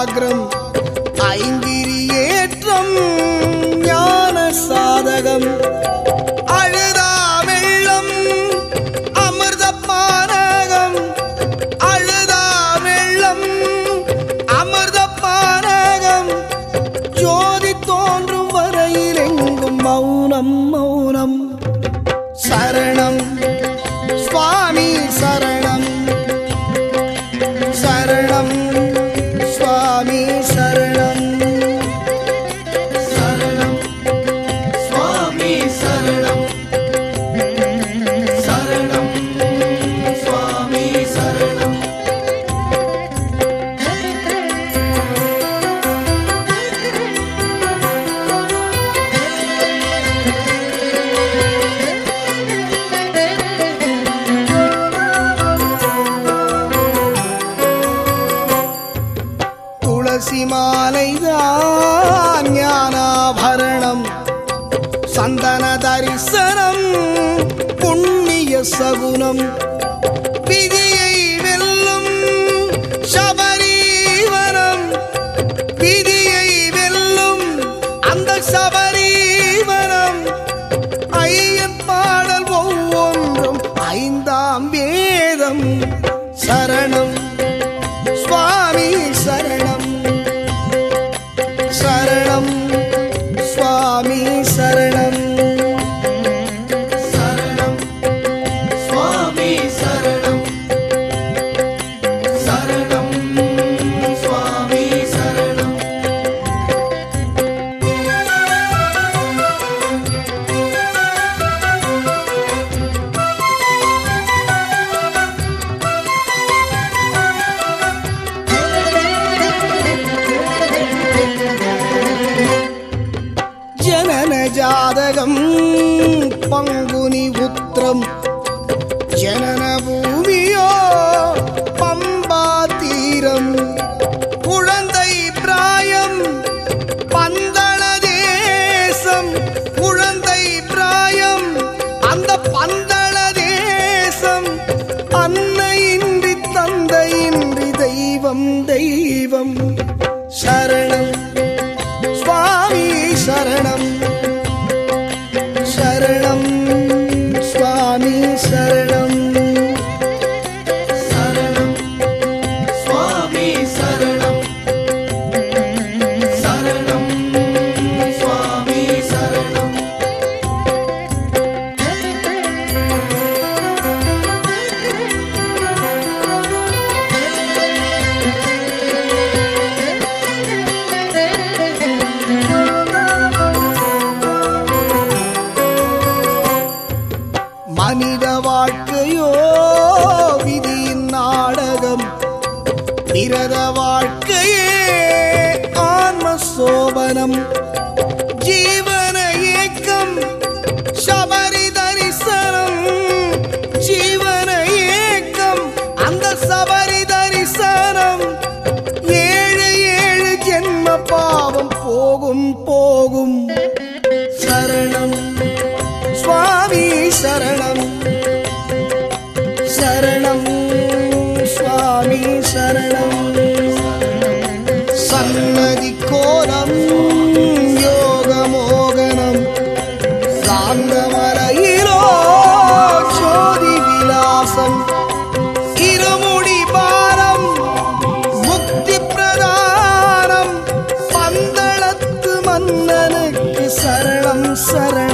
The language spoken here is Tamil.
ஏகாகிரம் ஐந்திரியேற்றம் ஞான சாதகம் அழுதா வெள்ளம் அமிர்த பானகம் அழுதா வெள்ளம் அமிர்த பானகம் ஜோதி தோன்றும் வரையில் எங்கும் மௌனம் மௌனம் சரணம் சுவாமி சரணம் சரணம் சுவாமி சரணம் சரணம் சுவாமி சரணம் சரணம் சுவாமி சரணம் துளசி மாலைதான் ஞானாபரணம் சந்தன தரிசனம் புண்ணிய சகுனம் விதியை வெல்லும் சபரீவனம் விதியை வெல்லும் அந்த சபரீவனம் ஐயன் பாடல் ஒவ்வொன்றும் ஐந்தாம் வேதம் சரணம் சுவாமி சரணம் சரணம் சுவாமி சரணம் சரணம் சுவாமி சரணம் சரணம் சுவாமி சரணம் ஜனன ஜாதகம் பங்குனி உத்திரம் ஜனன பூமியோ பம்பா தீரம் குழந்தை பிராயம் பந்தள தேசம் குழந்தை பிராயம் அந்த பந்தள தேசம் அன்னையின்றி தந்தையின்றி தெய்வம் தெய்வம் சரணம் சுவாமி சரணம் சரணம் சுவாமி சரணம் சரணம் சுவாமி சரணம் சரணம் சுவாமி சரணம் மனித வாழ்க்கையோ விதியின் நாடகம் பிரத வாழ்க்கையே ஆன்ம சோபனம் ஜீவன ஏக்கம் சபரி தரிசனம் ஜீவன ஏக்கம் அந்த சபரி தரிசனம் ஏழு ஏழு ஜென்ம பாவம் போகும் போகும் சரணம் சுவாமி சரணம் சரணம் சுவாமி சரணம் சன்னதி கோலம் யோக மோகனம் சாந்தமலையிலோ ஜோதி விலாசம் இருமுடி பாரம் முக்தி பிரதானம் பந்தளத்து மன்னனுக்கு சரணம் சரணம்